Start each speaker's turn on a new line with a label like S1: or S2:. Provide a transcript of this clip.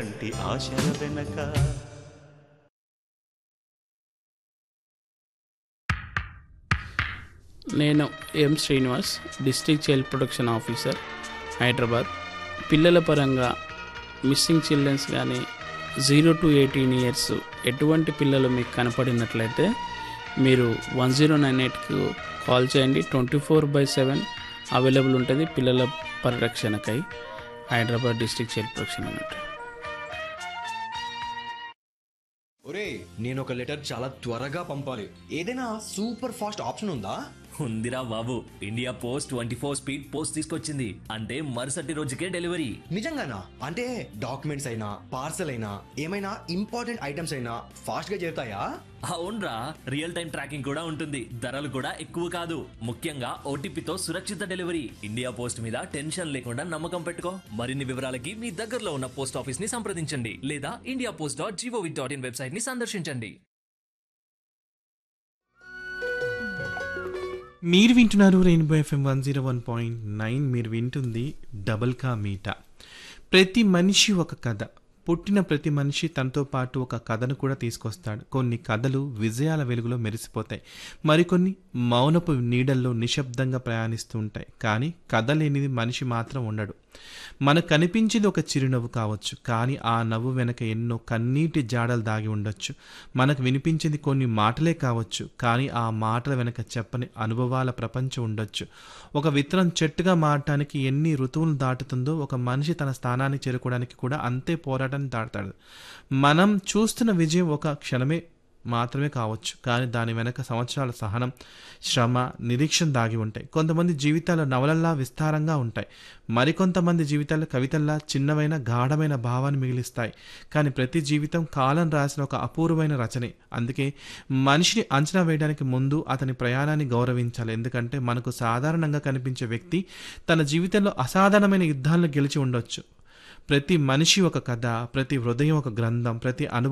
S1: కంటి ఆశల వెనక
S2: నేను M Srinivas district child protection officer Hyderabad పిల్లల పరంగా మిస్సింగ్ చిల్డ్రన్స్ కానీ జీరో టు ఎయిటీన్ ఇయర్స్ ఎటువంటి పిల్లలు మీకు కనపడినట్లయితే మీరు వన్ జీరో నైన్ ఎయిట్కు కాల్ చేయండి twenty four by seven available ఉంటుంది పిల్లల పరిరక్షణకై హైదరాబాద్ డిస్ట్రిక్ట్ చైల్డ్ ప్రొటెక్షన్ అన్నట్టు
S3: ఒరే నేను ఒక లెటర్ చాలా త్వరగా పంపాలి ఏదైనా సూపర్ ఫాస్ట్ ఆప్షన్ ఉందా
S4: ఉందిరా బాబు India post twenty four speed post తీసుకొచ్చింది అంటే మరుసటి రోజుకే డెలివరీ
S3: నిజంగానా అంటే డాక్యుమెంట్స్ అయినా పార్సల్ అయినా ఏమైనా ఇంపార్టెంట్ ఐటమ్స్ అయినా ఫాస్ట్ గా చేరుతాయా
S4: అవునరా రియల్ టైం ట్రాకింగ్ కూడా ఉంటుంది ధరలు కూడా ఎక్కువ కాదు ముఖ్యంగా ఓటీపీతో సురక్షిత డెలివరీ ఇండియా పోస్ట్ మీద టెన్షన్ లేకుండా నమ్మకం పెట్టుకో మరిన్ని వివరాలకి మీ దగ్గరలో ఉన్న పోస్ట్ ఆఫీస్ ని సంప్రదించండి లేదా India post dot GOV dot in website ని సందర్శించండి
S5: మీరు వింటున్నారు rainbow FM one zero one point nine మీరు వింటుంది డబల్ కా మీట ప్రతి మనిషి ఒక కథ పుట్టిన ప్రతి మనిషి తనతో పాటు ఒక కథను కూడా తీసుకొస్తాడు కొన్ని కథలు విజయాల వెలుగులో మెరిసిపోతాయి మరికొన్ని మౌనపు నీడల్లో నిశ్శబ్దంగా ప్రయాణిస్తూ ఉంటాయి కానీ కథ లేనిది మనిషి మాత్రం ఉండడు మనకు కనిపించేది ఒక చిరునవ్వు కావచ్చు కానీ ఆ నవ్వు వెనక ఎన్నో కన్నీటి జాడలు దాగి ఉండొచ్చు మనకు వినిపించేది కొన్ని మాటలే కావచ్చు కానీ ఆ మాటల వెనక చెప్పని అనుభవాల ప్రపంచం ఉండొచ్చు ఒక విత్తనం చెట్టుగా మారటానికి ఎన్ని ఋతువులు దాటుతుందో ఒక మనిషి తన స్థానాన్ని చేరుకోవడానికి కూడా అంతే పోరాటాన్ని దాటుతాడు మనం చూస్తున్న విజయం ఒక క్షణమే మాత్రమే కావచ్చు కానీ దాని వెనక సంవత్సరాల సహనం శ్రమ నిరీక్షణ దాగి ఉంటాయి కొంతమంది జీవితాలు నవలల్లా విస్తారంగా ఉంటాయి మరికొంతమంది జీవితాలు కవితల్లా చిన్నవైన గాఢమైన భావాన్ని మిగిలిస్తాయి కానీ ప్రతి జీవితం కాలం రాసిన ఒక అపూర్వమైన రచనే అందుకే మనిషిని అంచనా వేయడానికి ముందు అతని ప్రయాణాన్ని గౌరవించాలి ఎందుకంటే మనకు సాధారణంగా కనిపించే వ్యక్తి తన జీవితంలో అసాధారణమైన యుద్ధాలను గెలిచి ఉండొచ్చు ప్రతి మనిషి ఒక కథ ప్రతి హృదయం ఒక గ్రంథం ప్రతి అనుభవం